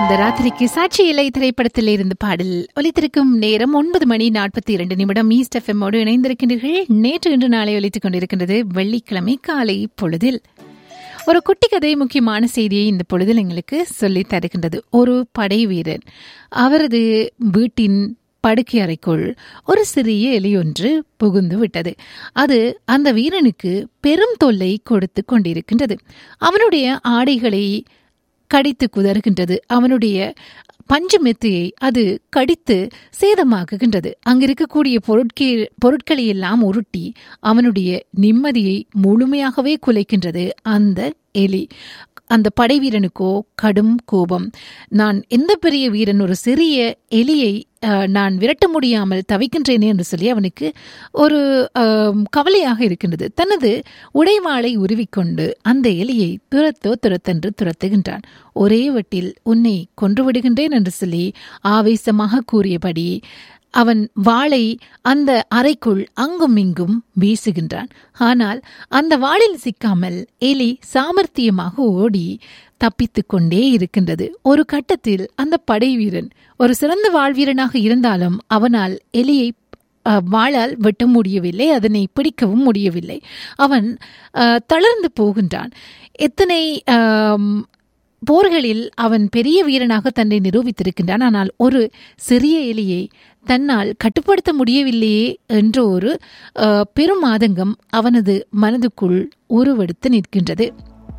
இந்த ராத்திரிக்கு சாட்சி இலை திரைப்படத்தில் இருந்து பாடல் ஒலித்திருக்கும் நேரம் ஒன்பது மணி நாற்பத்தி இரண்டு நிமிடம் ஈஸ்ட் எஃப்எம்மோடு இணைந்திருக்கின்றீர்கள் நேற்று இன்று நாளை ஒலித்துக் கொண்டிருக்கின்றது வெள்ளிக்கிழமை காலை பொழுதில் ஒரு குட்டி கதை முக்கியமான செய்தியை இந்த பொழுதில் எங்களுக்கு சொல்லித் தருகின்றது ஒரு படை வீரர் அவரது வீட்டின் படுக்கை அறைக்குள் ஒரு சிறிய எலி ஒன்று புகுந்து விட்டது அது அந்த வீரனுக்கு பெரும் தொல்லை கொடுத்து கொண்டிருக்கின்றது அவனுடைய ஆடைகளை கடித்து குதறுகின்றது அவனுடைய பஞ்சு மெத்தையை அது கடித்து சேதமாக்குகின்றது அங்கிருக்கக்கூடிய பொருட்கே பொருட்களை எல்லாம் உருட்டி அவனுடைய நிம்மதியை முழுமையாகவே குலைக்கின்றது அந்த எலி அந்த படை வீரனுக்கோ கடும் கோபம் நான் எந்த பெரிய வீரன் ஒரு சிறிய எலியை அஹ், நான் விரட்ட முடியாமல் தவிக்கின்றேனே என்று சொல்லி அவனுக்கு ஒரு அஹ், கவலையாக இருக்கின்றது தனது உடைவாளை உருவிக்கொண்டு அந்த எலியை துரத்தோ துரத்தென்று துரத்துகின்றான் ஒரே வட்டில் உன்னை கொன்று விடுகின்றேன் என்று சொல்லி ஆவேசமாக கூறியபடி அவன் வாளை அந்த அறைக்குள் அங்கும் இங்கும் வீசுகின்றான் ஆனால் அந்த வாளில் சிக்காமல் எலி சாமர்த்தியமாக ஓடி தப்பித்துக் கொண்டே இருக்கின்றது ஒரு கட்டத்தில் அந்த படை வீரன் ஒரு சிறந்த வாழ்வீரனாக இருந்தாலும் அவனால் எலியை அஹ், வாளால் வெட்ட முடியவில்லை அதனை பிடிக்கவும் முடியவில்லை அவன் அஹ், தளர்ந்து போகின்றான் எத்தனை ஆம், போர்களில் அவன் பெரிய வீரனாக தன்னை நிரூபித்திருக்கின்றான் ஆனால் ஒரு சிறிய எலியை தன்னால் கட்டுப்படுத்த முடியவில்லையே என்ற ஒரு அஹ், பெரும் ஆதங்கம் அவனது மனதுக்குள் உருவெடுத்து நிற்கின்றது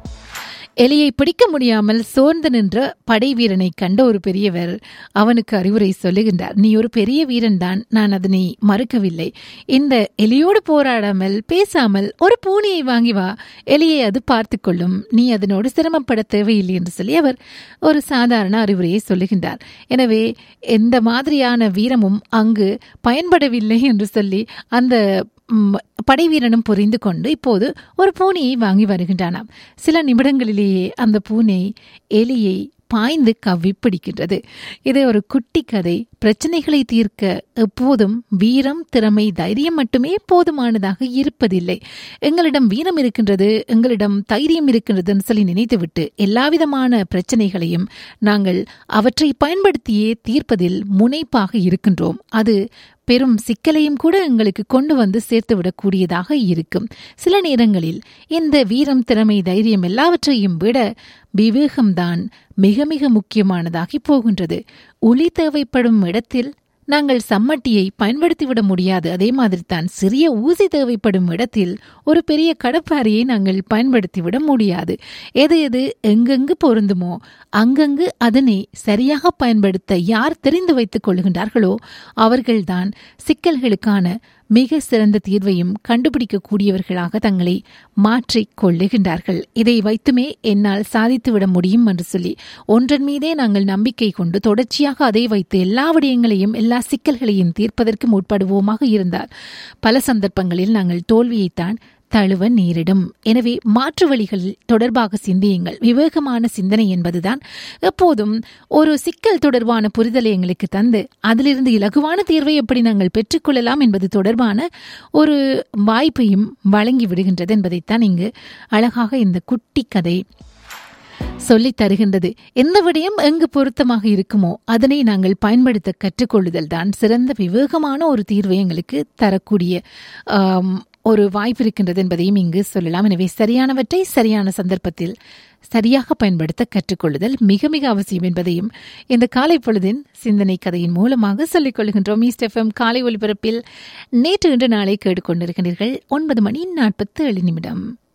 எலியை பிடிக்க முடியாமல் சோர்ந்து நின்ற படை வீரனை கண்ட ஒரு பெரியவர் அவனுக்கு அறிவுரை சொல்லுகின்றார் நீ ஒரு பெரிய வீரன்தான் நான் அதனை மறுக்கவில்லை இந்த எலியோடு போராடாமல் பேசாமல் ஒரு பூனையை வாங்கி வா எலியை அது பார்த்து கொள்ளும் நீ அதனோடு சிரமப்பட தேவையில்லை என்று சொல்லி அவர் ஒரு சாதாரண அறிவுரையை சொல்லுகின்றார் எனவே எந்த மாதிரியான வீரமும் அங்கு பயன்படவில்லை என்று சொல்லி அந்த ம், படைவீரனும் புரிந்து கொண்டு இப்போது ஒரு பூனையை வாங்கி வருகின்றானாம் சில நிமிடங்களிலேயே அந்த பூனை எலியை பாய்ந்து கவ்வி பிடிக்கின்றது இது ஒரு குட்டி கதை பிரச்சனைகளை தீர்க்க எப்போதும் வீரம் திறமை தைரியம் மட்டுமே போதுமானதாக இருப்பதில்லை எங்களிடம் வீரம் இருக்கின்றது எங்களிடம் தைரியம் இருக்கின்றதுன்னு சொல்லி நினைத்துவிட்டு எல்லாவிதமான பிரச்சனைகளையும் நாங்கள் அவற்றை பயன்படுத்தியே தீர்ப்பதில் முனைப்பாக இருக்கின்றோம் அது பெரும் சிக்கலையும் கூட எங்களுக்கு கொண்டு வந்து சேர்த்துவிடக்கூடியதாக இருக்கும் சில நேரங்களில் இந்த வீரம் திறமை தைரியம் எல்லாவற்றையும் விட விவேகம்தான் மிக மிக முக்கியமானதாகி போகின்றது ஒளி தேவைப்படும் இடத்தில் நாங்கள் சம்மட்டியை பயன்படுத்திவிட முடியாது அதே மாதிரி தான் சிறிய ஊசி தேவைப்படும் இடத்தில் ஒரு பெரிய கடப்பாரியை நாங்கள் பயன்படுத்திவிட முடியாது எது எது எங்கெங்கு பொருந்துமோ அங்கங்கு அதனை சரியாக பயன்படுத்த யார் தெரிந்து வைத்துக் கொள்கின்றார்களோ அவர்கள்தான் சிக்கல்களுக்கான மிக சிறந்த தீர்வையும் கண்டுபிடிக்கக்கூடியவர்களாக தங்களை மாற்றிக் கொள்ளுகின்றார்கள் இதை வைத்துமே என்னால் சாதித்துவிட முடியும் என்று சொல்லி ஒன்றன் மீதே நாங்கள் நம்பிக்கை கொண்டு தொடர்ச்சியாக அதை வைத்து எல்லா விடயங்களையும் எல்லா சிக்கல்களையும் தீர்ப்பதற்கு முற்படுவோமாக இருந்தால் பல சந்தர்ப்பங்களில் நாங்கள் தோல்வியைத்தான் தழுவ நேரிடும் எனவே மாற்று வழிகள் தொடர்பாக சிந்தியுங்கள் விவேகமான சிந்தனை என்பதுதான் எப்போதும் ஒரு சிக்கல் தொடர்பான புரிதலை எங்களுக்கு தந்து அதிலிருந்து இலகுவான தீர்வை எப்படி நாங்கள் பெற்றுக்கொள்ளலாம் என்பது தொடர்பான ஒரு வாய்ப்பையும் வழங்கி விடுகின்றது என்பதைத்தான் இங்கு அழகாக இந்த குட்டி கதை சொல்லித் தருகின்றது எந்த விடயம் எங்கு பொருத்தமாக இருக்குமோ அதனை நாங்கள் பயன்படுத்த கற்றுக்கொள்ளுதல் தான் சிறந்த விவேகமான ஒரு தீர்வை எங்களுக்கு தரக்கூடிய ஆம், ஒரு வாய்ப்பு இருக்கின்றது என்பதையும் இங்கு சொல்லலாம் எனவே சரியானவற்றை சரியான சந்தர்ப்பத்தில் சரியாக பயன்படுத்த கற்றுக்கொள்ளுதல் மிக மிக அவசியம் என்பதையும் இந்த காலை பொழுதின் சிந்தனை கதையின் மூலமாக சொல்லிக் கொள்கின்றோம் ஈஸ்ட் எஃப்எம் காலை ஒலிபரப்பில் நேற்று இன்று நாளை கேட்டுக்கொண்டிருக்கின்றீர்கள் ஒன்பது மணி நாற்பத்தி ஏழு நிமிடம்